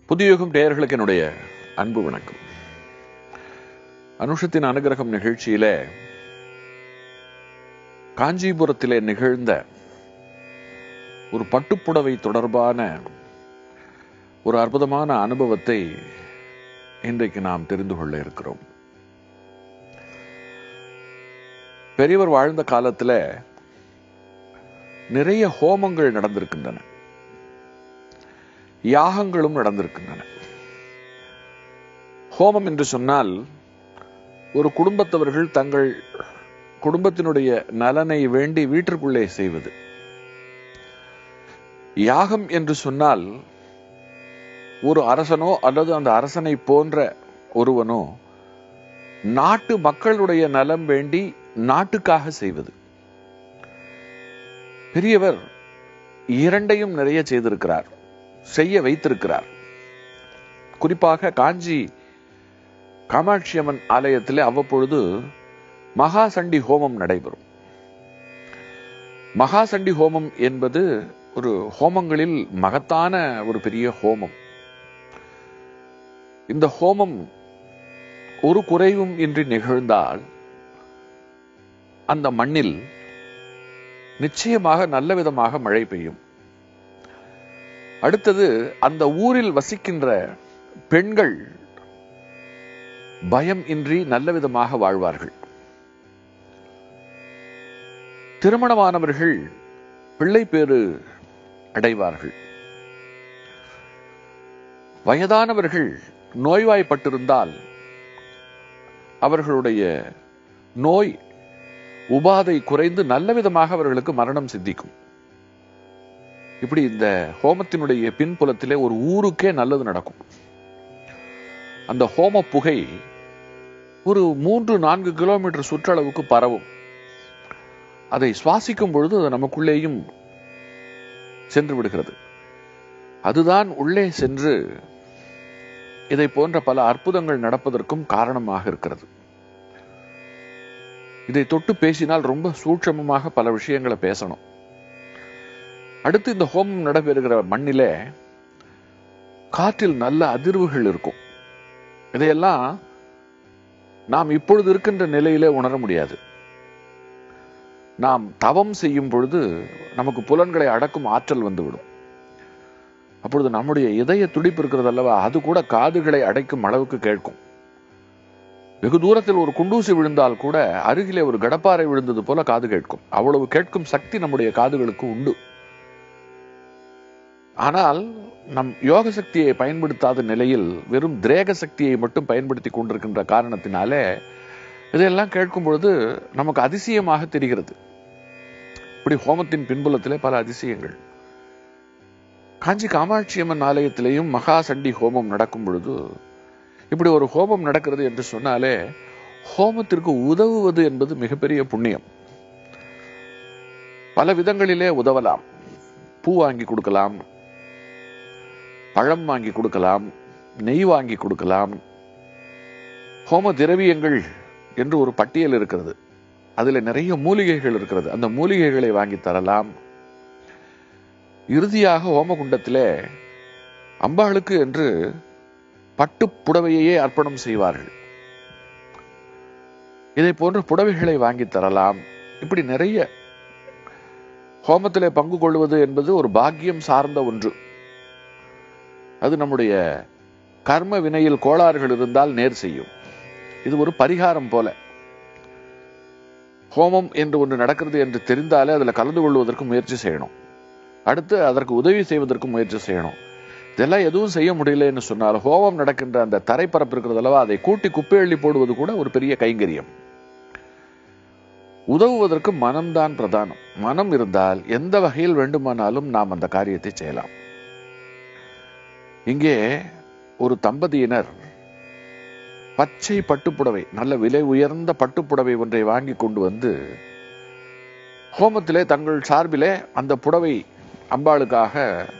புதியுகம் நேயர்களுக்கு என்னுடைய அன்பு வணக்கம் அனுஷத்தின் அனுகிரகம் நிகழ்ச்சியில காஞ்சிபுரத்திலே நிகழ்ந்த ஒரு பட்டுப்புடவை தொடர்பான ஒரு அற்புதமான அனுபவத்தை இன்றைக்கு நாம் தெரிந்து கொள்ள இருக்கிறோம் பெரியவர் வாழ்ந்த காலத்துல நிறைய ஹோமங்கள் நடந்திருக்கின்றன யாகங்களும் நடந்திருக்கின்றன ஹோமம் என்று சொன்னால் ஒரு குடும்பத்தவர்கள் தங்கள் குடும்பத்தினுடைய நலனை வேண்டி வீட்டிற்குள்ளே செய்வது யாகம் என்று சொன்னால் ஒரு அரசனோ அல்லது அந்த அரசனை போன்ற ஒருவனோ நாட்டு மக்களுடைய நலம் வேண்டி நாட்டுக்காக செய்வது பெரியவர் இரண்டையும் நிறைய செய்திருக்கிறார் செய்ய வைத்திருக்கிறார் குறிப்பாக காஞ்சி காமாட்சி அம்மன் ஆலயத்தில் அவ்வப்பொழுது மகாசண்டி ஹோமம் நடைபெறும் மகாசண்டி ஹோமம் என்பது ஒரு ஹோமங்களில் மகத்தான ஒரு பெரிய ஹோமம் இந்த ஹோமம் ஒரு குறைவும் இன்றி நிகழ்ந்தால் அந்த மண்ணில் நிச்சயமாக நல்ல விதமாக மழை பெய்யும் அடுத்தது அந்த ஊரில் வசிக்கின்ற பெண்கள் பயம் இன்றி நல்ல விதமாக வாழ்வார்கள் திருமணமானவர்கள் பிள்ளை பேறு அடைவார்கள் வயதானவர்கள் நோய்வாய்ப்பட்டிருந்தால் அவர்களுடைய நோய் உபாதை குறைந்து நல்ல விதமாக அவர்களுக்கு மரணம் சித்திக்கும் இப்படி இந்த ஹோமத்தினுடைய பின்புலத்திலே ஒரு ஊருக்கே நல்லது நடக்கும் அந்த ஹோம புகை ஒரு மூன்று நான்கு கிலோமீட்டர் சுற்றளவுக்கு பரவும் அதை சுவாசிக்கும் பொழுது அது நமக்குள்ளேயும் சென்று விடுகிறது அதுதான் உள்ளே சென்று இதை போன்ற பல அற்புதங்கள் நடப்பதற்கும் காரணமாக இருக்கிறது இதை தொட்டு பேசினால் ரொம்ப சூட்சமமாக பல விஷயங்களை பேசணும் அடுத்து இந்த ஹோமம் நடைபெறுகிற மண்ணிலே காற்றில் நல்ல அதிர்வுகள் இருக்கும் இதையெல்லாம் நாம் இப்பொழுது இருக்கின்ற நிலையிலே உணர முடியாது நாம் தவம் செய்யும் பொழுது நமக்கு புலன்களை அடக்கும் ஆற்றல் வந்துவிடும் அப்பொழுது நம்முடைய இதய துடிப்பு இருக்கிறது அல்லவா அது கூட காதுகளை அடைக்கும் அளவுக்கு கேட்கும் வெகு தூரத்தில் ஒரு குண்டூசி விழுந்தால் கூட அருகிலே ஒரு கடப்பாறை விழுந்தது போல காது கேட்கும் அவ்வளவு கேட்கும் சக்தி நம்முடைய காதுகளுக்கு உண்டு ஆனால் நம் யோக சக்தியை பயன்படுத்தாத நிலையில் வெறும் திரேக சக்தியை மட்டும் பயன்படுத்தி கொண்டிருக்கின்ற காரணத்தினாலே இதையெல்லாம் கேட்கும் பொழுது நமக்கு அதிசயமாக தெரிகிறது இப்படி ஹோமத்தின் பின்புலத்திலே பல அதிசயங்கள் காஞ்சி காமாட்சி அம்மன் ஆலயத்திலேயும் மகா சண்டி ஹோமம் நடக்கும் பொழுது இப்படி ஒரு ஹோமம் நடக்கிறது என்று சொன்னாலே ஹோமத்திற்கு உதவுவது என்பது மிகப்பெரிய புண்ணியம் பல விதங்களிலே உதவலாம் பூ வாங்கி கொடுக்கலாம் பழம் வாங்கி கொடுக்கலாம் நெய் வாங்கி கொடுக்கலாம் ஹோம திரவியங்கள் என்று ஒரு பட்டியல் இருக்கிறது அதுல நிறைய மூலிகைகள் இருக்கிறது அந்த மூலிகைகளை வாங்கி தரலாம் இறுதியாக ஹோமகுண்டத்திலே அம்பாளுக்கு என்று பட்டு புடவையையே அர்ப்பணம் செய்வார்கள் இதை போன்ற புடவைகளை வாங்கி தரலாம் இப்படி நிறைய ஹோமத்திலே பங்கு கொள்வது என்பது ஒரு பாக்கியம் சார்ந்த ஒன்று அது நம்முடைய கர்ம வினையில் கோளாறுகள் இருந்தால் நேர் செய்யும் இது ஒரு பரிகாரம் போல ஹோமம் என்று ஒன்று நடக்கிறது என்று தெரிந்தாலே அதில் கலந்து கொள்வதற்கு முயற்சி செய்யணும் அடுத்து அதற்கு உதவி செய்வதற்கு முயற்சி செய்யணும் இதெல்லாம் எதுவும் செய்ய முடியலன்னு சொன்னால் ஹோமம் நடக்கின்ற அந்த தரைப்பரப்பு இருக்கிறது அல்லவா அதை கூட்டி குப்பை அள்ளி போடுவது கூட ஒரு பெரிய கைங்கரியம் உதவுவதற்கு மனம்தான் பிரதானம் மனம் இருந்தால் எந்த வகையில் வேண்டுமானாலும் நாம் அந்த காரியத்தை செய்யலாம் இங்கே ஒரு தம்பதியினர் பச்சை பட்டுப்புடவை நல்ல விலை உயர்ந்த பட்டுப்புடவை ஒன்றை வாங்கி கொண்டு வந்து ஹோமத்திலே தங்கள் சார்பிலே அந்த புடவை அம்பாளுக்காக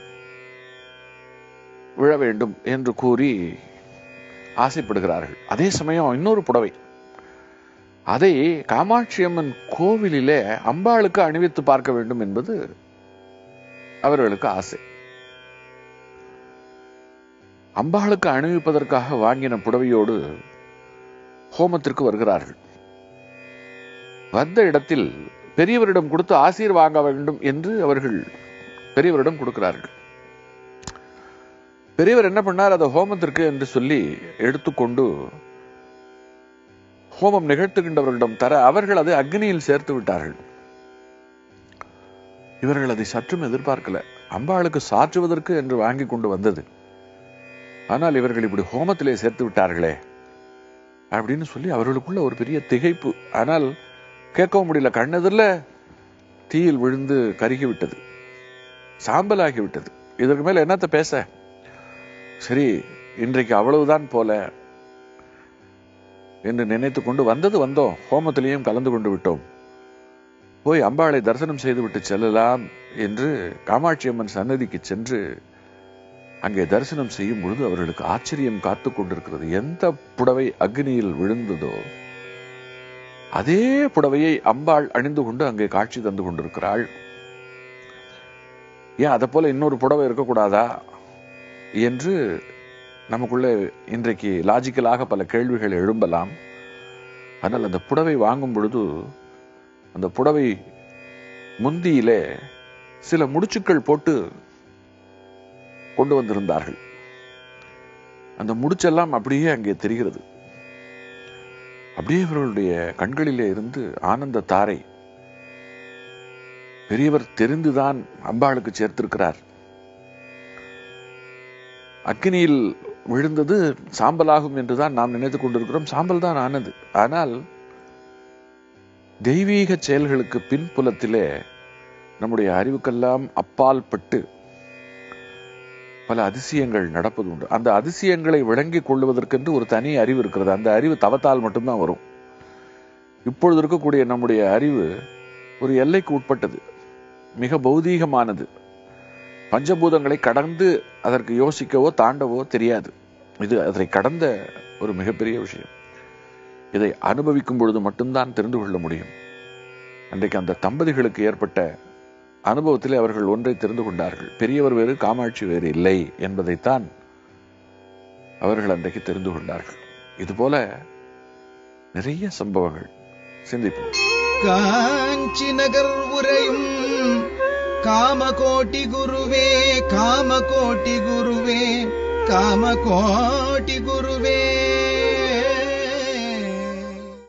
விழ வேண்டும் என்று கூறி ஆசைப்படுகிறார்கள் அதே சமயம் இன்னொரு புடவை அதை காமாட்சி அம்மன் கோவிலிலே அம்பாளுக்கு அணிவித்து பார்க்க வேண்டும் என்பது அவர்களுக்கு ஆசை அம்பாளுக்கு அணிவிப்பதற்காக வாங்கின புடவையோடு ஹோமத்திற்கு வருகிறார்கள் வந்த இடத்தில் பெரியவரிடம் கொடுத்து ஆசீர் வாங்க வேண்டும் என்று அவர்கள் பெரியவரிடம் கொடுக்கிறார்கள் பெரியவர் என்ன பண்ணார் அதை ஹோமத்திற்கு என்று சொல்லி எடுத்துக்கொண்டு ஹோமம் நிகழ்த்துகின்றவர்களிடம் தர அவர்கள் அதை அக்னியில் சேர்த்து விட்டார்கள் இவர்கள் அதை சற்றும் எதிர்பார்க்கல அம்பாளுக்கு சாற்றுவதற்கு என்று வாங்கி கொண்டு வந்தது ஆனால் இவர்கள் இப்படி ஹோமத்திலே சேர்த்து விட்டார்களே அப்படின்னு சொல்லி அவர்களுக்குள்ள ஒரு பெரிய திகைப்பு ஆனால் கேட்கவும் முடியல கண்ணெதிரில் தீயில் விழுந்து கருகி விட்டது சாம்பலாகி விட்டது இதற்கு மேல என்னத்த பேச சரி இன்றைக்கு அவ்வளவுதான் போல என்று நினைத்து கொண்டு வந்தது வந்தோம் ஹோமத்திலேயும் கலந்து கொண்டு விட்டோம் போய் அம்பாளை தரிசனம் செய்துவிட்டு செல்லலாம் என்று காமாட்சி அம்மன் சன்னதிக்கு சென்று அங்கே தரிசனம் செய்யும் பொழுது அவர்களுக்கு ஆச்சரியம் காத்து கொண்டிருக்கிறது எந்த புடவை அக்னியில் விழுந்ததோ அதே புடவையை அம்பாள் அணிந்து கொண்டு அங்கே காட்சி தந்து கொண்டிருக்கிறாள் ஏன் அதை போல இன்னொரு புடவை இருக்கக்கூடாதா என்று நமக்குள்ளே இன்றைக்கு லாஜிக்கலாக பல கேள்விகள் எழும்பலாம் ஆனால் அந்த புடவை வாங்கும் பொழுது அந்த புடவை முந்தியிலே சில முடிச்சுக்கள் போட்டு கொண்டு வந்திருந்தார்கள் அந்த முடிச்செல்லாம் அப்படியே அங்கே தெரிகிறது அப்படியே இவர்களுடைய கண்களிலே இருந்து ஆனந்த தாரை பெரியவர் தெரிந்துதான் அம்பாளுக்கு சேர்த்திருக்கிறார் அக்னியில் விழுந்தது சாம்பலாகும் என்றுதான் நாம் நினைத்துக் கொண்டிருக்கிறோம் சாம்பல் தான் ஆனது ஆனால் தெய்வீக செயல்களுக்கு பின்புலத்திலே நம்முடைய அறிவுக்கெல்லாம் அப்பால் பட்டு பல அதிசயங்கள் நடப்பது உண்டு அந்த அதிசயங்களை விளங்கிக் கொள்வதற்கென்று ஒரு தனி அறிவு இருக்கிறது அந்த அறிவு தவத்தால் மட்டும்தான் வரும் இப்பொழுது இருக்கக்கூடிய நம்முடைய அறிவு ஒரு எல்லைக்கு உட்பட்டது மிக பௌதீகமானது பஞ்சபூதங்களை கடந்து அதற்கு யோசிக்கவோ தாண்டவோ தெரியாது இது அதை கடந்த ஒரு மிகப்பெரிய விஷயம் இதை அனுபவிக்கும் பொழுது மட்டும்தான் தெரிந்து கொள்ள முடியும் அன்றைக்கு அந்த தம்பதிகளுக்கு ஏற்பட்ட அனுபவத்திலே அவர்கள் ஒன்றை தெரிந்து கொண்டார்கள் பெரியவர் வேறு காமாட்சி வேறு இல்லை என்பதைத்தான் அவர்கள் அன்றைக்கு தெரிந்து கொண்டார்கள் இதுபோல நிறைய சம்பவங்கள் சிந்திப்போம் காஞ்சி நகர் உரையும் காமகோட்டி குருவே காமகோட்டி குருவே காமகோட்டி குருவே